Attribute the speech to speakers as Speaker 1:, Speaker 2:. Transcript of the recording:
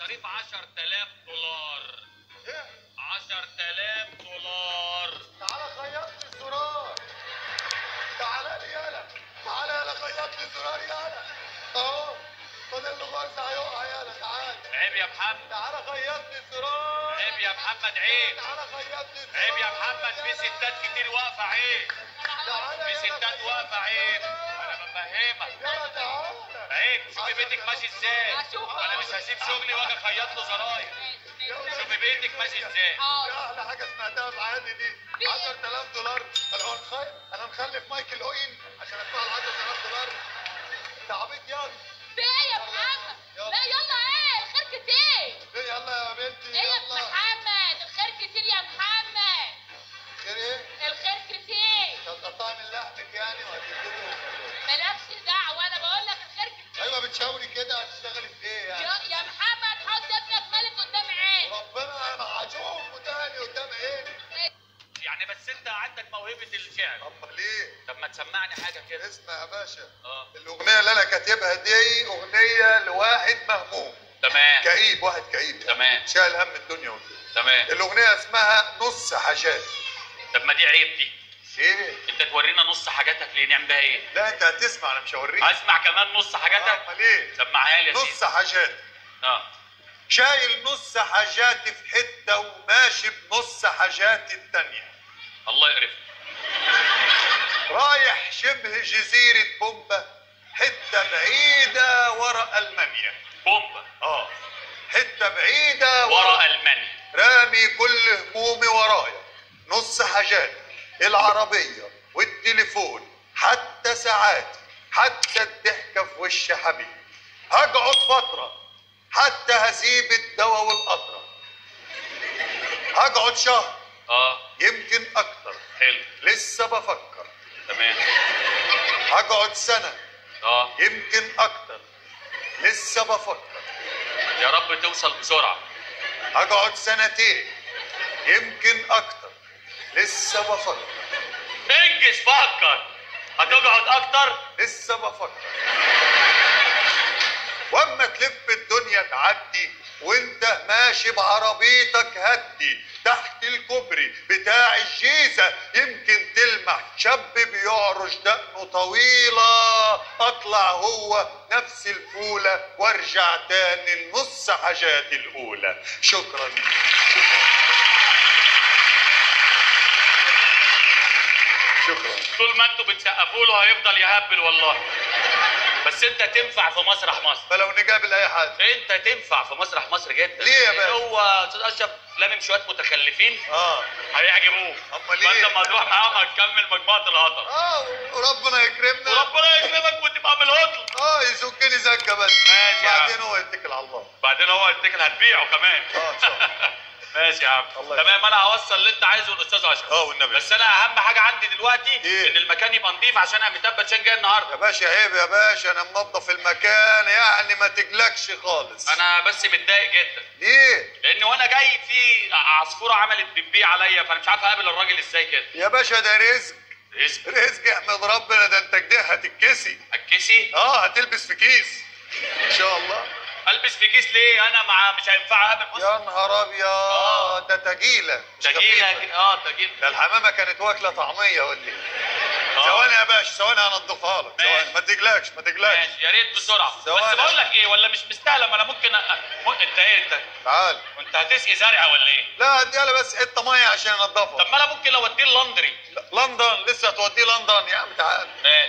Speaker 1: المصاريف 10000 دولار
Speaker 2: ايه
Speaker 1: 10000 دولار
Speaker 2: تعالى خيط لي الزرار تعالى لي يالا تعالى يالا خيط لي الزرار يالا اهو فاضل له غرزه هيقع يالا تعالى
Speaker 1: عيب يا محمد
Speaker 2: تعالى خيط لي الزرار
Speaker 1: عيب يا محمد عيب
Speaker 2: تعالى خيط لي الزرار
Speaker 1: عيب يا محمد في ستات كتير واقفه عيب
Speaker 2: تعالى
Speaker 1: في
Speaker 2: يالا
Speaker 1: ستات
Speaker 2: خيط
Speaker 1: واقفه عيب
Speaker 2: لي
Speaker 1: انا بفهمك
Speaker 2: يالا تعالى
Speaker 1: عيب شوفي بيتك ماشي ازاي انا مش هسيب شغلي واجي اخيط له زراير شوفي بيتك ماشي ازاي
Speaker 2: دي احلى حاجه سمعتها في حياتي دي 10000 دولار انا هنخيل انا مخلف مايكل اوين عشان ادفع له 10000 دولار ده عبيط يالا
Speaker 3: في ايه يا محمد لا يلا ايه الخير كتير
Speaker 2: ليه يلا يا بنتي
Speaker 3: ايه يا
Speaker 2: يلا
Speaker 3: محمد الخير كتير يا محمد
Speaker 2: خير ايه؟
Speaker 3: الخير كتير
Speaker 2: انت هتقطعي من لحمك يعني وهتديله
Speaker 3: مالكش دعوه انا بقول لك الخير كتير
Speaker 2: ايوه بتشاوري كده هتشتغلي في ايه يعني؟
Speaker 3: يا, يا محمد حط ابنك ملك قدام عيني
Speaker 2: ربنا انا هشوفه تاني قدام عيني
Speaker 1: يعني بس انت عندك موهبه الشعر
Speaker 2: طب ليه؟
Speaker 1: طب ما تسمعني حاجه كده
Speaker 2: اسمع يا باشا
Speaker 1: اه
Speaker 2: الاغنيه اللي انا كاتبها دي اغنيه لواحد مهموم
Speaker 1: تمام
Speaker 2: كئيب واحد كئيب يعني.
Speaker 1: تمام.
Speaker 2: شايل هم الدنيا والدنيا
Speaker 1: تمام
Speaker 2: الاغنيه اسمها نص حاجات
Speaker 1: طب ما دي عيب دي
Speaker 2: ايه؟
Speaker 1: انت تورينا نص حاجاتك ليه نعمل بيها ايه
Speaker 2: لا انت هتسمع انا مش هوريك
Speaker 1: اسمع كمان نص حاجاتك
Speaker 2: امال ايه؟
Speaker 1: سمعها لي يا
Speaker 2: نص
Speaker 1: سيدي
Speaker 2: حاجات
Speaker 1: اه
Speaker 2: شايل نص حاجاتي في حته وماشي بنص حاجاتي التانيه
Speaker 1: الله يقرفك
Speaker 2: رايح شبه جزيرة بومبا حتة بعيدة ورا ألمانيا
Speaker 1: بومبا
Speaker 2: اه حتة بعيدة
Speaker 1: ورا المانيا
Speaker 2: رامي كل همومي ورايا نص حاجاتي العربية والتليفون حتى ساعاتي حتى الضحكة في وش حبيبي هقعد فترة حتى هسيب الدواء والقطرة هقعد شهر
Speaker 1: اه
Speaker 2: يمكن أكتر
Speaker 1: حلو
Speaker 2: لسه بفكر
Speaker 1: تمام
Speaker 2: هقعد سنة
Speaker 1: اه
Speaker 2: يمكن أكتر لسه بفكر
Speaker 1: يا رب توصل بسرعه
Speaker 2: هقعد سنتين يمكن أكتر لسه بفكر
Speaker 1: انجز فكر هتقعد اكتر
Speaker 2: لسه بفكر واما تلف الدنيا تعدي وانت ماشي بعربيتك هدي تحت الكوبري بتاع الجيزة يمكن تلمح شاب بيعرج دقنه طويلة اطلع هو نفس الفولة وارجع تاني لنص حاجاتي الاولى شكرا شكرا
Speaker 1: طول ما انتوا بتسقفوا له هيفضل يهبل والله بس انت تنفع في مسرح مصر
Speaker 2: فلو نقابل اي حد
Speaker 1: انت تنفع في مسرح مصر جدا
Speaker 2: ليه يا باشا؟
Speaker 1: هو استاذ اشرف لامم شويه متخلفين
Speaker 2: اه
Speaker 1: هيعجبوك
Speaker 2: امال ايه؟
Speaker 1: فانت لما تروح معاهم هتكمل مجموعه الهطل
Speaker 2: اه وربنا يكرمنا
Speaker 1: وربنا يكرمك وتبقى من الهطل
Speaker 2: اه يزكني زكه بس
Speaker 1: ماشي يا عم.
Speaker 2: بعدين هو يتكل على الله
Speaker 1: بعدين هو يتكل هتبيعه كمان
Speaker 2: اه ان شاء الله
Speaker 1: ماشي يا عم
Speaker 2: الله
Speaker 1: تمام انا هوصل اللي انت عايزه للاستاذ اشرف
Speaker 2: اه والنبي
Speaker 1: بس انا اهم حاجه عندي دلوقتي
Speaker 2: ايه؟
Speaker 1: ان المكان يبقى نظيف عشان اميتاب باتشان جاي النهارده
Speaker 2: يا باشا عيب يا باشا انا منظف المكان يعني ما تقلقش خالص
Speaker 1: انا بس متضايق جدا
Speaker 2: ليه
Speaker 1: لان وانا جاي في عصفوره عملت بيبي عليا فانا مش عارف اقابل الراجل ازاي كده
Speaker 2: يا باشا ده رزق
Speaker 1: رزق
Speaker 2: رزق احمد ربنا ده انت كده هتتكسي
Speaker 1: الكيسي
Speaker 2: اه هتلبس في كيس ان شاء الله
Speaker 1: البس في كيس ليه انا مع مش هينفع اقابل بص
Speaker 2: يا نهار ابيض ده تجيله مش
Speaker 1: تجيله
Speaker 2: خفيفة.
Speaker 1: اه تجيله
Speaker 2: ده الحمامه كانت واكله طعميه ولا ايه
Speaker 1: آه.
Speaker 2: ثواني يا باشا ثواني هنضفها لك
Speaker 1: ماشي.
Speaker 2: ثواني ما تقلقش ما تقلقش
Speaker 1: ماشي يا ريت بسرعه
Speaker 2: ثواني.
Speaker 1: بس بقول لك ايه ولا مش مستاهله ما انا ممكن أ... م... انت ايه انت
Speaker 2: تعال
Speaker 1: انت هتسقي زرع ولا ايه
Speaker 2: لا اديها لها بس حته ميه عشان انضفها
Speaker 1: طب ما انا ممكن لو اديه اللندري
Speaker 2: لندن لسه توديه لندن يا عم تعال
Speaker 1: ماشي